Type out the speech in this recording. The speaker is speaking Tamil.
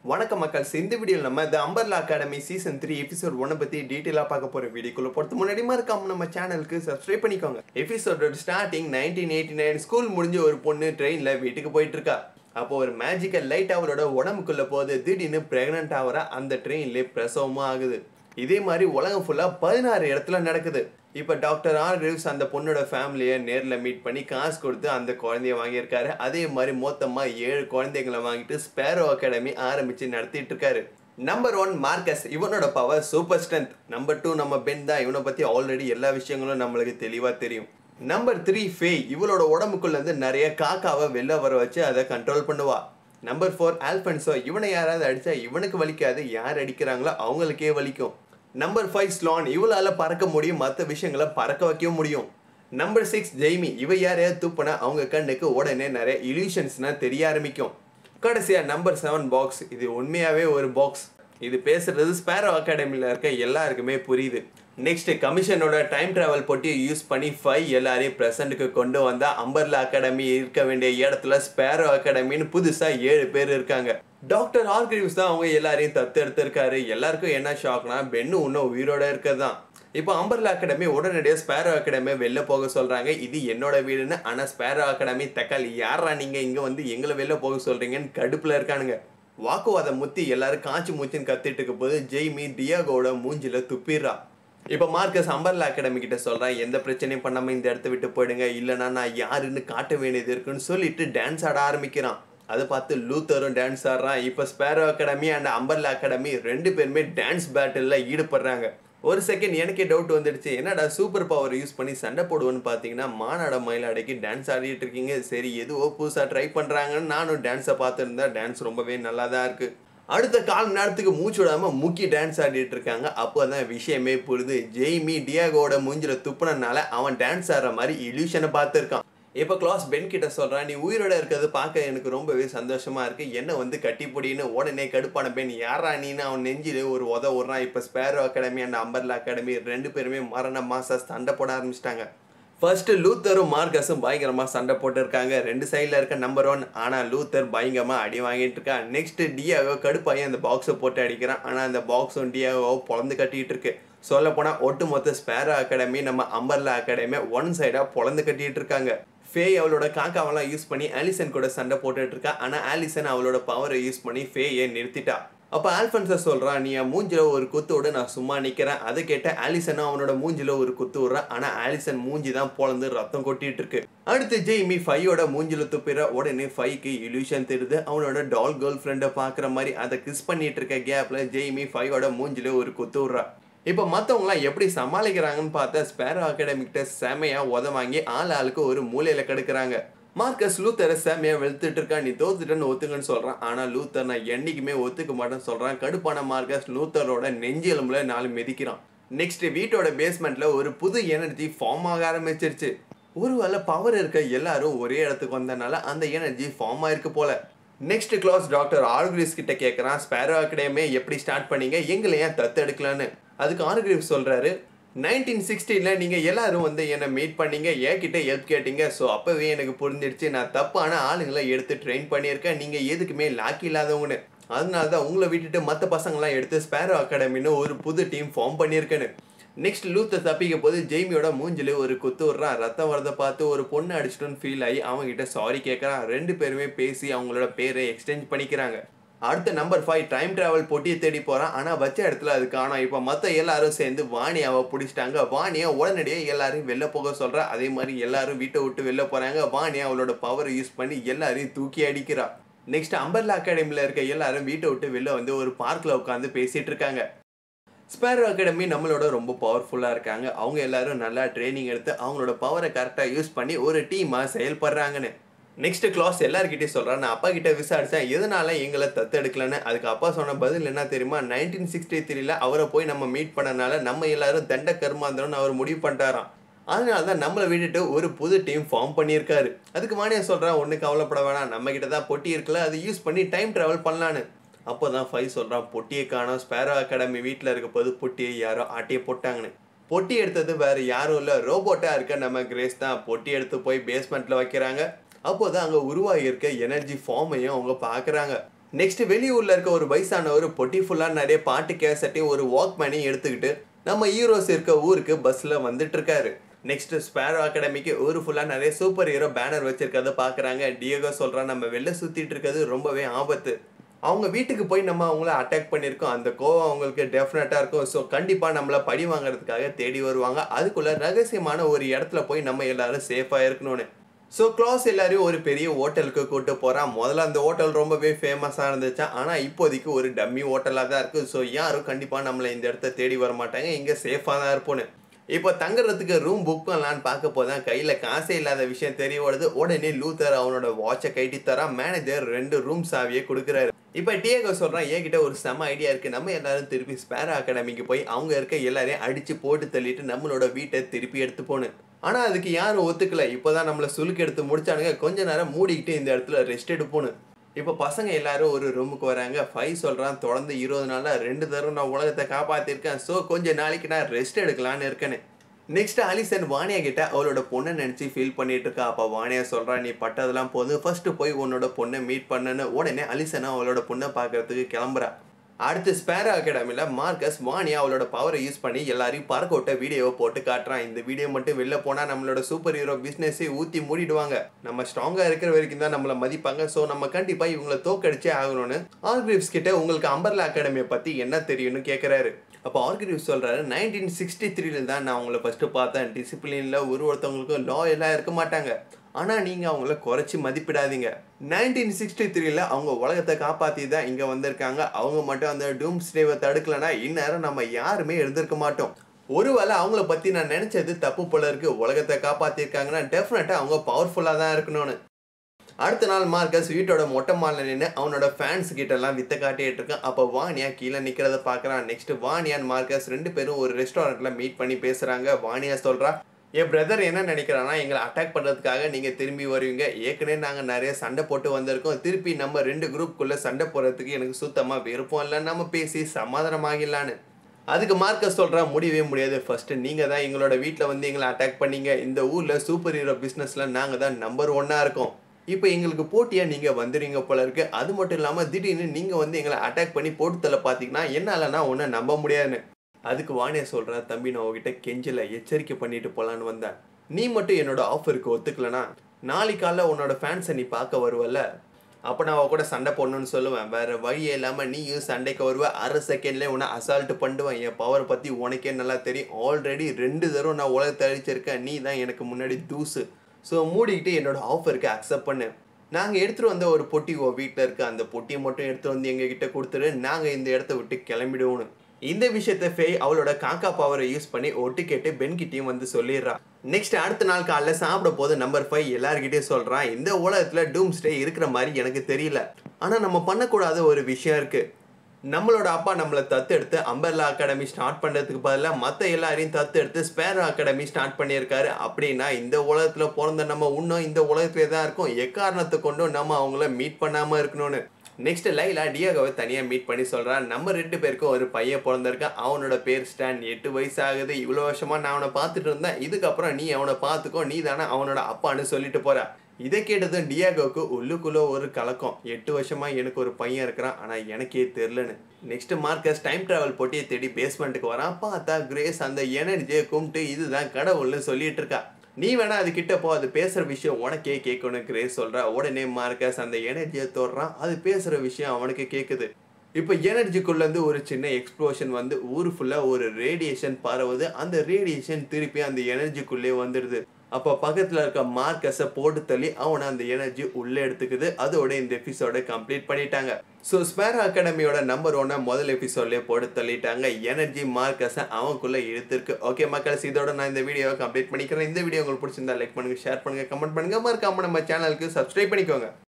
வணக்கம் மக்கள் இந்த வீடியோவில் நம்ம the Umbrella Academy season three episode ஒன்னை பற்றி டீட்டெயிலாக பார்க்க போகிற வீடியோக்குள்ள பொறுத்து முன்னாடி மறக்காம நம்ம சேனலுக்கு சப்ஸ்கிரைப் பண்ணிக்கோங்க எபிசோடோட starting nineteen eighty nine school முடிஞ்ச ஒரு பொண்ணு ட்ரெயினில் வீட்டுக்கு போயிட்டு இருக்கா அப்போ ஒரு மேஜிக்கல் லைட் அவளோட உடம்புக்குள்ள போகுது திடீர்னு பிரெக்னென்ட் ஆகிற அந்த ட்ரெயின்லேயே பிரசவமும் ஆகுது இதே மாதிரி உலகம் ஃபுல்லாக பதினாறு இடத்துல நடக்குது இப்போ டாக்டர் ஆர் கிரிவ்ஸ் அந்த பொண்ணோட ஃபேமிலியை நேரில் மீட் பண்ணி காசு கொடுத்து அந்த குழந்தைய வாங்கியிருக்காரு அதே மாதிரி மொத்தமாக ஏழு குழந்தைங்களை வாங்கிட்டு ஸ்பேரோ அகாடமி ஆரம்பித்து நடத்திட்டு இருக்காரு நம்பர் ஒன் மார்க்கஸ் இவனோட power super strength number two நம்ம பென் தான் இவனை பற்றி ஆல்ரெடி எல்லா விஷயங்களும் நம்மளுக்கு தெளிவாக தெரியும் நம்பர் த்ரீ ஃபே இவளோட உடம்புக்குள்ள இருந்து நிறைய காக்காவை வெளில வர வச்சு அதை கண்ட்ரோல் பண்ணுவா நம்பர் ஃபோர் ஆல்பன்சோ இவனை யாராவது அடிச்சா இவனுக்கு வலிக்காது யார் அடிக்கிறாங்களோ அவங்களுக்கே வலிக்கும் நம்பர் ஃபைவ் ஸ்லான் இவளால பறக்க முடியும் மற்ற விஷயங்களை பறக்க வைக்க முடியும் நம்பர் சிக்ஸ் ஜெய்மி இவ யாரையாவது துப்புனா அவங்க கண்ணுக்கு உடனே நிறைய இல்யூஷன்ஸ்னா தெரிய ஆரம்பிக்கும் கடைசியா நம்பர் செவன் பாக்ஸ் இது உண்மையாவே ஒரு பாக்ஸ் இது பேசுறது ஸ்பேரோ அகாடமியில் இருக்க எல்லாருக்குமே புரியுது நெக்ஸ்ட் கமிஷனோட டைம் டிராவல் போட்டியை யூஸ் பண்ணி ஃபைவ் எல்லாரையும் ப்ரெசண்ட்டுக்கு கொண்டு வந்தா அம்பர்லா அகாடமி இருக்க வேண்டிய இடத்துல ஸ்பேரோ அகாடமின்னு புதுசா ஏழு பேர் இருக்காங்க டாக்டர் ஆர்கிரிவ்ஸ் தான் அவங்க எல்லாரையும் தத்து எடுத்திருக்காரு எல்லாருக்கும் என்ன ஷாக்னா பென்னு இன்னும் உயிரோட இருக்கிறது தான் இப்போ அம்பர்லா அகாடமி உடனடியாக ஸ்பேரோ அகாடமி வெளில போக சொல்றாங்க இது என்னோட வீடுன்னு ஆனால் ஸ்பேரோ அகாடமி தக்காளி யாரா நீங்க இங்க வந்து எங்களை வெளில போக சொல்றீங்கன்னு கடுப்புல இருக்கானுங்க வாக்குவாதம் முத்தி எல்லாரும் காய்ச்சி மூச்சுன்னு கத்திட்டு இருக்கும் போது ஜெய்மி டியாகோட மூஞ்சில துப்பிடுறா இப்போ மார்க்கஸ் அம்பர்லா அகாடமி கிட்ட சொல்றான் எந்த பிரச்சனையும் பண்ணாம இந்த இடத்த விட்டு போயிடுங்க இல்லைன்னா நான் யாருன்னு காட்ட வேண்டியது இருக்குன்னு சொல்லிட்டு டான்ஸ் ஆட ஆரம்பிக்கிறான் அதை பார்த்து லூத்தரும் டான்ஸ் ஆடுறான் இப்போ Sparrow Academy and Umbrella Academy ரெண்டு பேருமே டான்ஸ் பேட்டிலில் ஈடுபடுறாங்க ஒரு செகண்ட் எனக்கே டவுட் வந்துடுச்சு என்னடா சூப்பர் பவர் யூஸ் பண்ணி சண்டை போடுவோன்னு பார்த்தீங்கன்னா மானாட மயிலாடைக்கு டான்ஸ் ஆடிட்டு இருக்கீங்க சரி எதுவோ புதுசாக ட்ரை பண்ணுறாங்கன்னு நானும் டான்ஸை பார்த்துருந்தேன் டான்ஸ் ரொம்பவே நல்லா தான் இருக்குது அடுத்த கால் நேரத்துக்கு மூச்சு விடாம முக்கி டான்ஸ் ஆடிட்டு இருக்காங்க அப்போ தான் விஷயமே புரியுது ஜெய்மி டியாகோட மூஞ்சில துப்புனனால அவன் டான்ஸ் ஆடுற மாதிரி இல்யூஷனை பார்த்துருக்கான் இப்போ கிளாஸ் பென் கிட்ட சொல்றான் நீ உயிரோட இருக்கிறது பார்க்க எனக்கு ரொம்பவே சந்தோஷமா இருக்கு என்ன வந்து கட்டிப்பொடின்னு உடனே கடுப்பான பெண் யாரா நீன்னு அவன் நெஞ்சில ஒரு உத விடுறான் இப்போ Sparrow Academy and Umbrella Academy ரெண்டு பேருமே மரண மாசா சண்டை போட ஆரம்பிச்சிட்டாங்க ஃபர்ஸ்ட் லூத்தரும் மார்க்கஸும் பயங்கரமா சண்டை போட்டு இருக்காங்க ரெண்டு சைடில் இருக்க நம்பர் ஒன் ஆனால் லூத்தர் பயங்கரமா அடி வாங்கிட்டு இருக்கா நெக்ஸ்ட் டியாகோ கடுப்பாயி அந்த பாக்ஸை போட்டு அடிக்கிறான் ஆனால் அந்த பாக்ஸும் டியாகோ பொழந்து கட்டிட்டு இருக்கு சொல்ல போனால் ஒட்டுமொத்த ஸ்பேரோ அகாடமி நம்ம அம்பர்லா அகாடமி ஒன் சைடாக பொழந்து கட்டிட்டு இருக்காங்க ஃபே அவளோட காக்காவெல்லாம் யூஸ் பண்ணி ஆலிசன் கூட சண்டை போட்டுட்டு இருக்கா ஆனால் ஆலிசன் அவளோட பவரை யூஸ் பண்ணி ஃபேயை நிறுத்திட்டா அப்போ ஆல்ஃபன்ஸை சொல்கிறான் நீ என் மூஞ்சில ஒரு குத்து விட நான் சும்மா நிற்கிறேன் அதை கேட்ட ஆலிசனும் அவனோட மூஞ்சில ஒரு குத்து விடுறான் ஆனால் ஆலிசன் மூஞ்சி தான் பொழந்து ரத்தம் கொட்டிட்டு இருக்கு அடுத்து ஜெய்மி ஃபையோட மூஞ்சில துப்பிற உடனே ஃபைக்கு இல்யூஷன் தெரியுது அவனோட டால் கேர்ள் ஃப்ரெண்டை பார்க்குற மாதிரி அதை கிஸ் பண்ணிட்டு இருக்க கேப்ல ஜெய்மி ஃபையோட மூஞ்சில ஒரு குத்து விடுறா இப்போ மற்றவங்களாம் எப்படி சமாளிக்கிறாங்கன்னு பார்த்தா ஸ்பேரோ அகாடமிக்கிட்ட செமையாக உத வாங்கி ஆள் ஆளுக்கு ஒரு மூலையில் கெடுக்கிறாங்க மார்க்கஸ் லூத்தரை செமையாக வெளுத்துட்டு இருக்கா நீ தோத்துட்டேன்னு ஒத்துங்கன்னு சொல்கிறான் ஆனால் லூத்தர் நான் என்னைக்குமே ஒத்துக்க மாட்டேன்னு சொல்கிறான் கடுப்பான மார்க்கஸ் லூத்தரோட நெஞ்சு எலும்புல நாலு மிதிக்கிறான் நெக்ஸ்ட் வீட்டோட பேஸ்மெண்ட்ல ஒரு புது எனர்ஜி ஃபார்ம் ஆக ஆரம்பிச்சிருச்சு ஒருவேளை பவர் இருக்க எல்லாரும் ஒரே இடத்துக்கு வந்தனால அந்த எனர்ஜி ஃபார்ம் ஆயிருக்கு போல நெக்ஸ்ட் கிளாஸ் டாக்டர் ஆர்கிரிஸ் கிட்ட கேட்குறான் ஸ்பேரோ அகாடமியை எப்படி ஸ்டார்ட் பண்ணீங்க எங்களை ஏன் தத்தெடுக்கலான்னு அதுக்கு ஆர்கிரிஸ் சொல்கிறாரு நைன்டீன் சிக்ஸ்டீனில் நீங்கள் எல்லாரும் வந்து என்னை மீட் பண்ணீங்க என்கிட்ட ஹெல்ப் கேட்டீங்க ஸோ அப்போவே எனக்கு புரிஞ்சிடுச்சு நான் தப்பான ஆளுங்களை எடுத்து ட்ரெயின் பண்ணியிருக்கேன் நீங்கள் எதுக்குமே லாக்கி இல்லாதவங்கன்னு அதனால தான் உங்களை விட்டுட்டு மற்ற பசங்களாம் எடுத்து ஸ்பேரோ அகாடமின்னு ஒரு புது டீம் ஃபார்ம் பண்ணியிருக்கேன்னு நெக்ஸ்ட் லூத்தை தப்பிக்க போது ஜெய்மியோட மூஞ்சில ஒரு குத்து விடுறான் ரத்தம் வரதை பார்த்து ஒரு பொண்ணு அடிச்சிட்டோன்னு ஃபீல் ஆகி அவங்ககிட்ட சாரி கேட்குறான் ரெண்டு பேருமே பேசி அவங்களோட பேரை எக்ஸ்சேஞ்ச் பண்ணிக்கிறாங்க அடுத்த நம்பர் ஃபைவ் டைம் டிராவல் போட்டியை தேடி போகிறான் ஆனால் வச்ச இடத்துல அது காணும் இப்போ மற்ற எல்லாரும் சேர்ந்து வாணியாவை பிடிச்சிட்டாங்க வாணியா உடனடியாக எல்லாரையும் வெளில போக சொல்கிறா அதே மாதிரி எல்லாரும் வீட்டை விட்டு வெளில போகிறாங்க வாணியா அவளோட பவரை யூஸ் பண்ணி எல்லாரையும் தூக்கி அடிக்கிறா நெக்ஸ்ட் அம்பர்லா அகாடமியில் இருக்க எல்லாரும் வீட்டை விட்டு வெளில வந்து ஒரு பார்க்கில் உட்காந்து பேசிகிட்டு இருக்காங்க ஸ்பேரோ அகாடமி நம்மளோட ரொம்ப பவர்ஃபுல்லாக இருக்காங்க அவங்க எல்லாரும் நல்லா ட்ரைனிங் எடுத்து அவங்களோட பவரை கரெக்டாக யூஸ் பண்ணி ஒரு டீமாக செயல்படுறாங்கன்னு நெக்ஸ்ட் கிளாஸ் எல்லார்கிட்டயும் சொல்கிறேன் நான் அப்பா கிட்ட விசாரித்தேன் எதனால எங்களை தத்தெடுக்கலன்னு அதுக்கு அப்பா சொன்ன பதில் என்ன தெரியுமா நைன்டீன் சிக்ஸ்டி த்ரீல அவரை போய் நம்ம மீட் பண்ணனால நம்ம எல்லாரும் தண்ட கருமாந்திரம்னு அவர் முடிவு பண்ணிட்டாராம் அதனால தான் நம்மளை விட்டுட்டு ஒரு புது டீம் ஃபார்ம் பண்ணியிருக்காரு அதுக்கு மானியா சொல்கிறேன் ஒன்றும் கவலைப்பட வேணாம் நம்ம கிட்ட தான் பொட்டி இருக்குல்ல அதை யூஸ் பண்ணி டைம் ட்ராவல் பண்ணலான்னு அப்போ தான் ஃபைவ் சொல்கிறான் பொட்டியை காணோம் ஸ்பேரோ அகாடமி வீட்டில் இருக்க போது பொட்டியை யாரோ ஆட்டியை போட்டாங்கன்னு பொட்டி எடுத்தது வேறு யாரும் இல்லை ரோபோட்டாக இருக்க நம்ம கிரேஸ் தான் பொட்டி எடுத்து போய் பேஸ்மெண்ட்டில் வைக்கிறாங்க அப்போ தான் அங்கே உருவாகி இருக்க எனர்ஜி ஃபார்மையும் அவங்க பார்க்குறாங்க நெக்ஸ்ட் வெளியூர்ல இருக்க ஒரு வயசானவர் பொட்டி ஃபுல்லா நிறைய பாட்டு கேசட்டையும் ஒரு வாக்மேனையும் எடுத்துக்கிட்டு நம்ம ஹீரோஸ் இருக்க ஊருக்கு பஸ்ல வந்துட்டு இருக்காரு நெக்ஸ்ட் ஸ்பேரோ அகாடமிக்கு ஊர் ஃபுல்லாக நிறைய சூப்பர் ஹீரோ பேனர் வச்சிருக்கிறத பார்க்குறாங்க டியோகோ சொல்கிறான் நம்ம வெளில சுற்றிட்டு இருக்கிறது ரொம்பவே ஆபத்து அவங்க வீட்டுக்கு போய் நம்ம அவங்கள அட்டாக் பண்ணியிருக்கோம் அந்த கோவம் அவங்களுக்கு டெஃபினட்டாக இருக்கும் ஸோ கண்டிப்பாக நம்மளை பழி வாங்குறதுக்காக தேடி வருவாங்க அதுக்குள்ள ரகசியமான ஒரு இடத்துல போய் நம்ம எல்லாரும் சேஃபாக இருக்கணும்னு ஸோ க்ளாஸ் எல்லாரையும் ஒரு பெரிய ஹோட்டலுக்கு கூட்டு போகிறான் முதல்ல அந்த ஹோட்டல் ரொம்பவே ஃபேமஸாக இருந்துச்சு ஆனால் இப்போதைக்கு ஒரு டம்மி ஹோட்டலாக தான் இருக்குது ஸோ யாரும் கண்டிப்பாக நம்மளை இந்த இடத்த தேடி வர மாட்டாங்க இங்கே சேஃபாக தான் இருப்போன்னு இப்போ தங்குறதுக்கு ரூம் புக் பண்ணலான்னு பார்க்க போதான் கையில் காசே இல்லாத விஷயம் தெரிய வருது உடனே லூத்தர் அவனோட வாட்சை கைட்டி தரான் மேனேஜர் ரெண்டு ரூம் சாவியை கொடுக்குறாரு இப்போ டிஏகோ சொல்கிறான் என்கிட்ட ஒரு செம ஐடியா இருக்குது நம்ம எல்லாரும் திருப்பி ஸ்பேரா அகாடமிக்கு போய் அவங்க இருக்க எல்லாரையும் அடித்து போட்டு தள்ளிட்டு நம்மளோட வீட்டை திருப்பி எடுத்து போகணும் ஆனால் அதுக்கு யாரும் ஒத்துக்கல இப்போதான் நம்மளை சுலுக்கு எடுத்து முடிச்சானுங்க கொஞ்ச நேரம் மூடிக்கிட்டு இந்த இடத்துல ரெஸ்ட் எடுப்போன்னு இப்போ பசங்க எல்லாரும் ஒரு ரூமுக்கு வராங்க ஃபைவ் சொல்கிறான் தொடர்ந்து இருபது நாளில் ரெண்டு தடவை நான் உலகத்தை காப்பாற்றிருக்கேன் ஸோ கொஞ்ச நாளைக்கு நான் ரெஸ்ட் எடுக்கலான்னு இருக்கேன்னு நெக்ஸ்ட் அலிசன் வாணியா கிட்ட அவளோட பொண்ணை நினச்சி ஃபீல் பண்ணிட்டு இருக்கா அப்போ வாணியா சொல்கிறா நீ பட்டதெல்லாம் போதும் ஃபர்ஸ்ட் போய் உன்னோட பொண்ணை மீட் பண்ணுன்னு உடனே அலிசனா அவளோட பொண்ணை பார்க்கறதுக்கு கிளம்புறா அடுத்து ஸ்பேரா அகாடமியில் மார்க்கஸ் வாணியா அவளோட பவரை யூஸ் பண்ணி எல்லாரையும் பறக்க விட்ட வீடியோவை போட்டு காட்டுறான் இந்த வீடியோ மட்டும் வெளில போனால் நம்மளோட சூப்பர் ஹீரோ பிஸ்னஸே ஊற்றி மூடிடுவாங்க நம்ம ஸ்ட்ராங்காக இருக்கிற வரைக்கும் தான் நம்மளை மதிப்பாங்க ஸோ நம்ம கண்டிப்பாக இவங்களை தோக்கடிச்சே ஆகணும்னு ஆர்கிரிவ்ஸ் கிட்ட உங்களுக்கு அம்பர்லா அகாடமியை பற்றி என்ன தெரியும்னு கேட்குறாரு அப்போ ஆர்கிரிவ் சொல்கிறாரு நைன்டீன் சிக்ஸ்டி த்ரீல தான் நான் அவங்கள ஃபஸ்ட்டு பார்த்தேன் டிசிப்ளினில் ஒரு ஒருத்தவங்களுக்கும் லா எல்லாம் இருக்க மாட்டாங்க ஆனால் நீங்கள் அவங்கள குறைச்சி மதிப்பிடாதீங்க நைன்டீன் சிக்ஸ்டி த்ரீல அவங்க உலகத்தை காப்பாற்றி தான் இங்கே வந்திருக்காங்க அவங்க மட்டும் அந்த டூம் ஸ்டேவை தடுக்கலைன்னா இந்நேரம் நம்ம யாருமே இருந்திருக்க மாட்டோம் ஒருவேளை அவங்கள பற்றி நான் நினச்சது தப்பு போல இருக்கு உலகத்தை காப்பாற்றிருக்காங்கன்னா டெஃபினட்டாக அவங்க பவர்ஃபுல்லாக தான் இருக்கணும்னு அடுத்த நாள் மார்க்கஸ் வீட்டோட மொட்டை மாலில் நின்று அவனோட ஃபேன்ஸ் கிட்ட எல்லாம் வித்த காட்டிட்டு இருக்கான் அப்போ வாணியா கீழே நிற்கிறத பார்க்குறான் நெக்ஸ்ட் வாணியான் மார்க்கஸ் ரெண்டு பேரும் ஒரு ரெஸ்டாரண்ட்ல மீட் பண்ணி பேசுறாங்க வாணியா சொல்றா என் பிரதர் என்ன நினைக்கிறான்னா எங்களை அட்டாக் பண்ணுறதுக்காக நீங்கள் திரும்பி வருவீங்க ஏற்கனவே நாங்கள் நிறைய சண்டை போட்டு வந்திருக்கோம் திருப்பி நம்ம ரெண்டு குரூப்புக்குள்ளே சண்டை போடுறதுக்கு எனக்கு சுத்தமாக விருப்பம் இல்லை நம்ம பேசி சமாதானமாகிடலான்னு அதுக்கு மார்க்கஸ் சொல்கிறா முடியவே முடியாது ஃபர்ஸ்ட்டு நீங்கள் தான் எங்களோட வீட்டில் வந்து எங்களை அட்டாக் பண்ணீங்க இந்த ஊரில் சூப்பர் ஹீரோ பிஸ்னஸில் நாங்கள் தான் நம்பர் ஒன்னாக இருக்கோம் இப்போ எங்களுக்கு போட்டியாக நீங்கள் வந்துடுங்க போல இருக்கு அது மட்டும் இல்லாமல் திடீர்னு நீங்கள் வந்து எங்களை அட்டாக் பண்ணி போட்டு தள்ள பார்த்தீங்கன்னா என்னாலனா ஒன்றும் நம்ப முடியாதுன்னு அதுக்கு வாணியா சொல்கிறா தம்பி நான் உங்ககிட்ட கெஞ்சல எச்சரிக்கை பண்ணிட்டு போகலான்னு வந்தேன் நீ மட்டும் என்னோட ஆஃபருக்கு ஒத்துக்கலனா நாளைக்கு காலைல உன்னோட ஃபேன்ஸை நீ பார்க்க வருவல்ல அப்போ நான் அவ கூட சண்டை போடணும்னு சொல்லுவேன் வேற வழியே இல்லாமல் நீயும் சண்டைக்கு வருவ அரை செகண்ட்லேயே உன்னை அசால்ட் பண்ணுவேன் என் பவரை பற்றி உனக்கே நல்லா தெரியும் ஆல்ரெடி ரெண்டு தடவை நான் உலகத்தை அழிச்சிருக்கேன் நீ தான் எனக்கு முன்னாடி தூசு ஸோ மூடிக்கிட்டு என்னோட ஆஃபருக்கு அக்செப்ட் பண்ணு நாங்கள் எடுத்துகிட்டு வந்த ஒரு பொட்டி உன் வீட்டில் இருக்கு அந்த பொட்டியை மட்டும் எடுத்து வந்து எங்ககிட்ட கொடுத்துரு நாங்கள் இந்த இடத்த விட்டு கிளம்பிடுவோன்னு இந்த விஷயத்த ஃபேய் அவளோட காக்கா பவரை யூஸ் பண்ணி ஒட்டு கேட்டு பென்கிட்டையும் வந்து சொல்லிடுறா நெக்ஸ்ட் அடுத்த நாள் காலைல சாப்பிட போது நம்பர் ஃபைவ் எல்லார்கிட்டயும் சொல்கிறான் இந்த உலகத்தில் டூம் ஸ்டே இருக்கிற மாதிரி எனக்கு தெரியல ஆனால் நம்ம பண்ணக்கூடாத ஒரு விஷயம் இருக்குது நம்மளோட அப்பா நம்மளை தத்தெடுத்து அம்பர்லா அகாடமி ஸ்டார்ட் பண்ணுறதுக்கு பதிலாக மற்ற எல்லாரையும் தத்தெடுத்து ஸ்பேரோ அகாடமி ஸ்டார்ட் பண்ணியிருக்காரு அப்படின்னா இந்த உலகத்தில் பிறந்த நம்ம இன்னும் இந்த உலகத்திலே தான் இருக்கோம் எக்காரணத்தை கொண்டும் நம்ம அவங்கள மீட் பண்ணாமல் இருக்கணும்னு நெக்ஸ்ட் லைலா டியாகோவை தனியாக மீட் பண்ணி சொல்கிறான் நம்ம ரெண்டு பேருக்கும் ஒரு பையன் பிறந்திருக்கான் அவனோட பேர் ஸ்டான் எட்டு வயசு ஆகுது இவ்வளோ வருஷமாக நான் அவனை பார்த்துட்டு இருந்தேன் இதுக்கப்புறம் நீ அவனை பார்த்துக்கோ நீ தானே அவனோட அப்பான்னு சொல்லிட்டு போற இதை கேட்டதும் டியாகோவுக்கு உள்ளுக்குள்ள ஒரு கலக்கம் எட்டு வருஷமா எனக்கு ஒரு பையன் இருக்கிறான் ஆனால் எனக்கே தெரிலன்னு நெக்ஸ்ட் மார்க்கஸ் டைம் டிராவல் போட்டியை தேடி பேஸ்மெண்ட்டுக்கு வரான் பார்த்தா கிரேஸ் அந்த எனர்ஜியை கும்பிட்டு இதுதான் கடவுள்னு சொல்லிட்டு இருக்கா நீ வேணா அது கிட்ட போ அது பேசுற விஷயம் உனக்கே கேட்கணும் கிரேஸ் சொல்றா உடனே மார்க்கஸ் அந்த எனர்ஜியை தோடுறான் அது பேசுற விஷயம் அவனுக்கு கேட்குது இப்போ எனர்ஜிக்குள்ளேருந்து ஒரு சின்ன எக்ஸ்ப்ளோஷன் வந்து ஊர் ஃபுல்லாக ஒரு ரேடியேஷன் பரவுது அந்த ரேடியேஷன் திருப்பி அந்த எனர்ஜிக்குள்ளே வந்துடுது அப்போ பக்கத்தில் இருக்க மார்க்கஸை போட்டு தள்ளி அவனை அந்த எனர்ஜி உள்ளே எடுத்துக்குது அதோட இந்த எபிசோட கம்ப்ளீட் பண்ணிட்டாங்க ஸோ ஸ்பேர் அகாடமியோட நம்பர் ஒன்னை முதல் எபிசோட்லேயே போட்டு தள்ளிட்டாங்க எனர்ஜி மார்க்கஸை அவனுக்குள்ளே இழுத்துருக்கு ஓகே மக்கள்ஸ் இதோட நான் இந்த வீடியோவை கம்ப்ளீட் பண்ணிக்கிறேன் இந்த வீடியோ உங்களுக்கு பிடிச்சிருந்தா லைக் பண்ணுங்க ஷேர் பண்ணுங்க கமெண்ட் பண்ணுங்க மறக்காம நம்ம சேனலுக்கு சப்ஸ்கிரைப் பண்ணிக்கோங்க